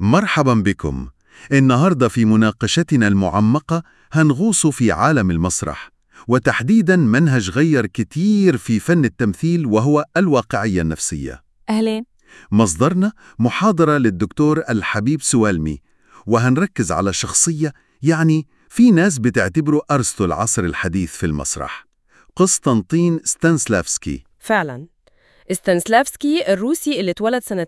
مرحبا بكم النهاردة في مناقشتنا المعمقة هنغوص في عالم المسرح وتحديدا منهج غير كتير في فن التمثيل وهو الواقعية النفسية أهلين مصدرنا محاضرة للدكتور الحبيب سوالمي وهنركز على شخصية يعني في ناس بتعتبره أرسطو العصر الحديث في المسرح قسطنطين ستانسلافسكي فعلا استانسلافسكي الروسي اللي اتولد سنة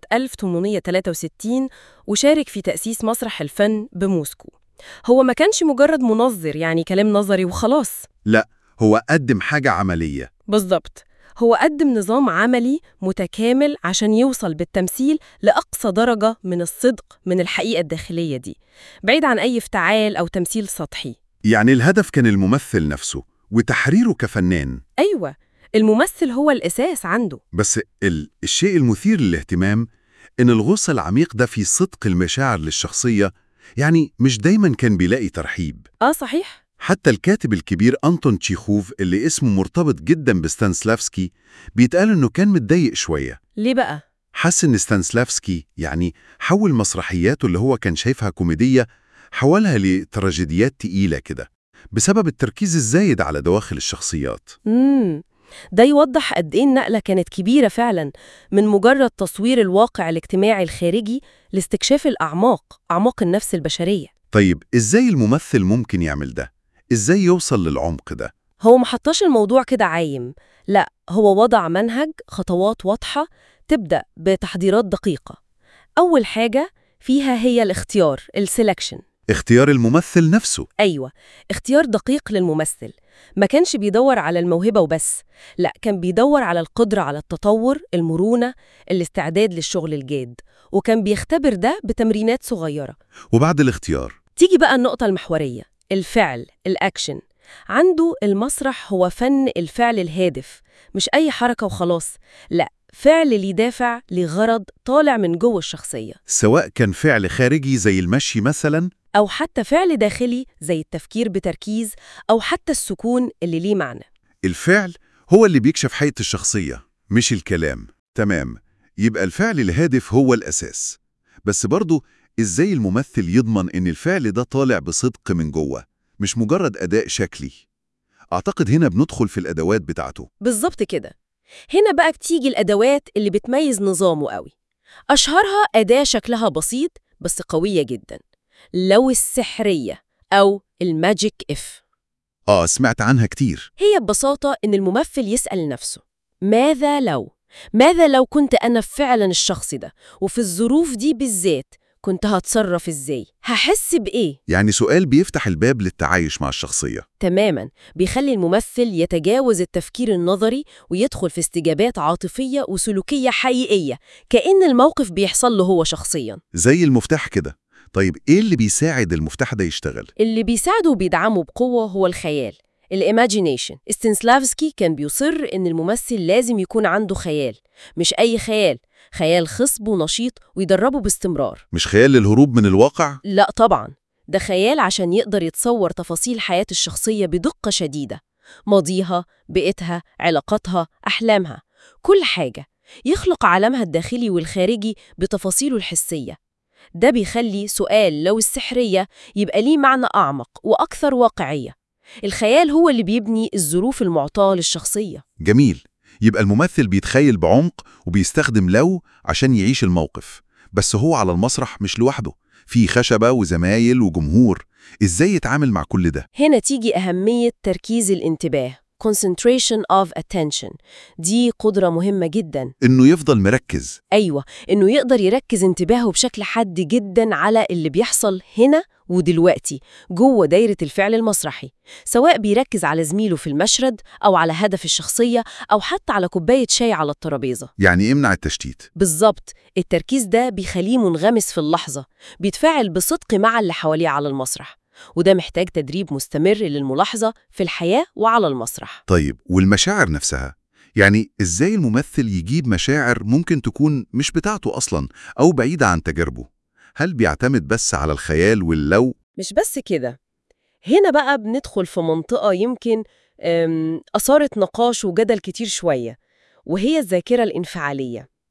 1863 وشارك في تأسيس مسرح الفن بموسكو هو ما كانش مجرد منظر يعني كلام نظري وخلاص لا هو قدم حاجة عملية بالظبط هو قدم نظام عملي متكامل عشان يوصل بالتمثيل لأقصى درجة من الصدق من الحقيقة الداخلية دي بعيد عن أي افتعال أو تمثيل سطحي يعني الهدف كان الممثل نفسه وتحريره كفنان أيوة الممثل هو الأساس عنده بس ال... الشيء المثير للاهتمام إن الغوص العميق ده في صدق المشاعر للشخصية يعني مش دايما كان بيلاقي ترحيب آه صحيح حتى الكاتب الكبير أنطون تشيخوف اللي اسمه مرتبط جدا بستانسلافسكي بيتقال إنه كان متضايق شوية ليه بقى؟ حس إن ستانسلافسكي يعني حول مسرحياته اللي هو كان شايفها كوميدية حولها لتراجيديات تقيلة كده بسبب التركيز الزايد على دواخل الشخصيات مم. ده يوضح قد إيه النقلة كانت كبيرة فعلا من مجرد تصوير الواقع الاجتماعي الخارجي لاستكشاف الأعماق أعماق النفس البشرية طيب إزاي الممثل ممكن يعمل ده؟ إزاي يوصل للعمق ده؟ هو ما حطاش الموضوع كده عايم لا هو وضع منهج خطوات واضحة تبدأ بتحضيرات دقيقة أول حاجة فيها هي الاختيار السelection اختيار الممثل نفسه أيوة اختيار دقيق للممثل ما كانش بيدور على الموهبة وبس لا كان بيدور على القدرة على التطور المرونة الاستعداد للشغل الجاد وكان بيختبر ده بتمرينات صغيرة وبعد الاختيار تيجي بقى النقطة المحورية الفعل الأكشن عنده المسرح هو فن الفعل الهادف مش أي حركة وخلاص لا فعل ليه دافع لغرض طالع من جوه الشخصية سواء كان فعل خارجي زي المشي مثلا أو حتى فعل داخلي زي التفكير بتركيز أو حتى السكون اللي ليه معنى الفعل هو اللي بيكشف حقيقة الشخصية مش الكلام تمام يبقى الفعل الهادف هو الأساس بس برضه إزاي الممثل يضمن إن الفعل ده طالع بصدق من جوه مش مجرد أداء شكلي أعتقد هنا بندخل في الأدوات بتاعته بالظبط كده هنا بقى بتيجي الأدوات اللي بتميز نظامه قوي أشهرها أداة شكلها بسيط بس قوية جدا لو السحرية أو الماجيك إف آه سمعت عنها كتير هي ببساطة إن الممثل يسأل نفسه ماذا لو؟ ماذا لو كنت أنا فعلا الشخص ده وفي الظروف دي بالذات كنت هتصرف إزاي؟ هحس بإيه؟ يعني سؤال بيفتح الباب للتعايش مع الشخصية تماما بيخلي الممثل يتجاوز التفكير النظري ويدخل في استجابات عاطفية وسلوكية حقيقية كأن الموقف بيحصل له هو شخصيا زي المفتاح كده طيب إيه اللي بيساعد المفتاح ده يشتغل؟ اللي بيساعده وبيدعمه بقوة هو الخيال الإيماجينيشن استنسلافسكي كان بيصر إن الممثل لازم يكون عنده خيال مش أي خيال خيال خصب ونشيط ويدربه باستمرار مش خيال للهروب من الواقع؟ لا طبعا ده خيال عشان يقدر يتصور تفاصيل حياة الشخصية بدقة شديدة ماضيها بيئتها علاقاتها أحلامها كل حاجة يخلق عالمها الداخلي والخارجي بتفاصيله الحسية ده بيخلي سؤال لو السحرية يبقى ليه معنى أعمق وأكثر واقعية الخيال هو اللي بيبني الظروف المعطاة للشخصية جميل يبقى الممثل بيتخيل بعمق وبيستخدم لو عشان يعيش الموقف بس هو على المسرح مش لوحده في خشبة وزمايل وجمهور إزاي يتعامل مع كل ده؟ هنا تيجي أهمية تركيز الانتباه concentration of attention دي قدرة مهمة جدا إنه يفضل مركز أيوة إنه يقدر يركز انتباهه بشكل حاد جدا على اللي بيحصل هنا ودلوقتي جوه دايرة الفعل المسرحي سواء بيركز على زميله في المشهد أو على هدف الشخصية أو حتى على كوباية شاي على الترابيزة يعني يمنع التشتيت بالظبط التركيز ده بيخليه منغمس في اللحظة بيتفاعل بصدق مع اللي حواليه على المسرح وده محتاج تدريب مستمر للملاحظة في الحياة وعلى المسرح طيب والمشاعر نفسها يعني إزاي الممثل يجيب مشاعر ممكن تكون مش بتاعته أصلا أو بعيدة عن تجاربه هل بيعتمد بس على الخيال واللو مش بس كده هنا بقى بندخل في منطقة يمكن أم، أثارت نقاش وجدل كتير شوية وهي الذاكرة الانفعالية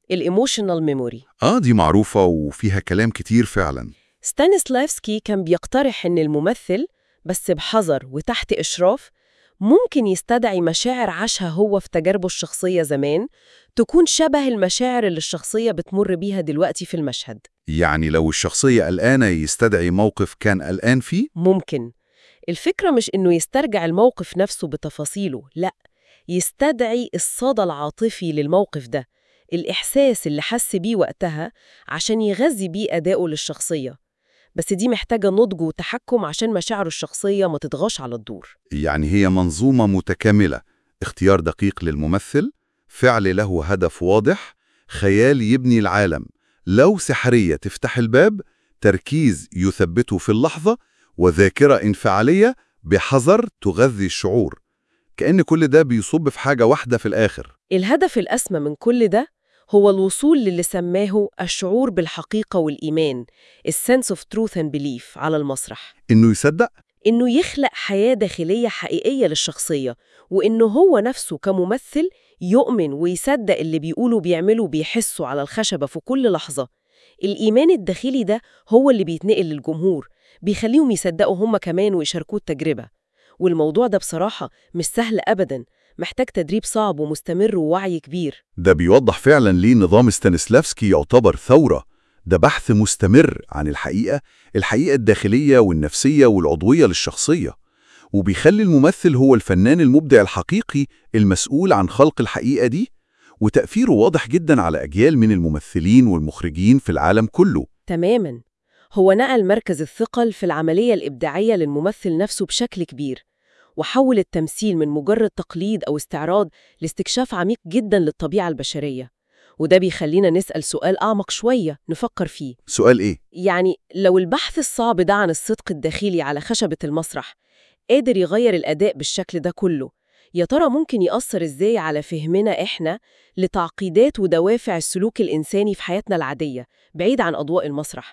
الإيموشنال ميموري آه دي معروفة وفيها كلام كتير فعلا ستانيسلافسكي كان بيقترح إن الممثل بس بحذر وتحت إشراف ممكن يستدعي مشاعر عاشها هو في تجاربه الشخصية زمان تكون شبه المشاعر اللي الشخصية بتمر بيها دلوقتي في المشهد يعني لو الشخصية قلقانة يستدعي موقف كان قلقان فيه ممكن الفكرة مش إنه يسترجع الموقف نفسه بتفاصيله لأ يستدعي الصدى العاطفي للموقف ده الإحساس اللي حس بيه وقتها عشان يغذي بيه أدائه للشخصية بس دي محتاجة نضج وتحكم عشان مشاعره الشخصية ما تتغاش على الدور يعني هي منظومة متكاملة اختيار دقيق للممثل فعل له هدف واضح خيال يبني العالم لو سحرية تفتح الباب تركيز يثبته في اللحظة وذاكرة انفعالية بحذر تغذي الشعور كأن كل ده بيصب في حاجة واحدة في الآخر الهدف الأسمى من كل ده هو الوصول للي سماه الشعور بالحقيقة والإيمان السنس of truth and belief على المسرح إنه يصدق إنه يخلق حياة داخلية حقيقية للشخصية وإنه هو نفسه كممثل يؤمن ويصدق اللي بيقوله بيعمله بيحسه على الخشبة في كل لحظة الإيمان الداخلي ده هو اللي بيتنقل للجمهور بيخليهم يصدقوا هم كمان ويشاركوا التجربة والموضوع ده بصراحة مش سهل أبداً محتاج تدريب صعب ومستمر ووعي كبير ده بيوضح فعلا ليه نظام ستانسلافسكي يعتبر ثورة ده بحث مستمر عن الحقيقة الحقيقة الداخلية والنفسية والعضوية للشخصية وبيخلي الممثل هو الفنان المبدع الحقيقي المسؤول عن خلق الحقيقة دي وتأثيره واضح جدا على أجيال من الممثلين والمخرجين في العالم كله تماماً هو نقل مركز الثقل في العملية الإبداعية للممثل نفسه بشكل كبير وحول التمثيل من مجرد تقليد أو استعراض لاستكشاف عميق جدا للطبيعة البشرية وده بيخلينا نسأل سؤال أعمق شوية نفكر فيه سؤال إيه؟ يعني لو البحث الصعب ده عن الصدق الداخلي على خشبة المسرح قادر يغير الأداء بالشكل ده كله يا ترى ممكن يأثر إزاي على فهمنا إحنا لتعقيدات ودوافع السلوك الإنساني في حياتنا العادية بعيد عن أضواء المسرح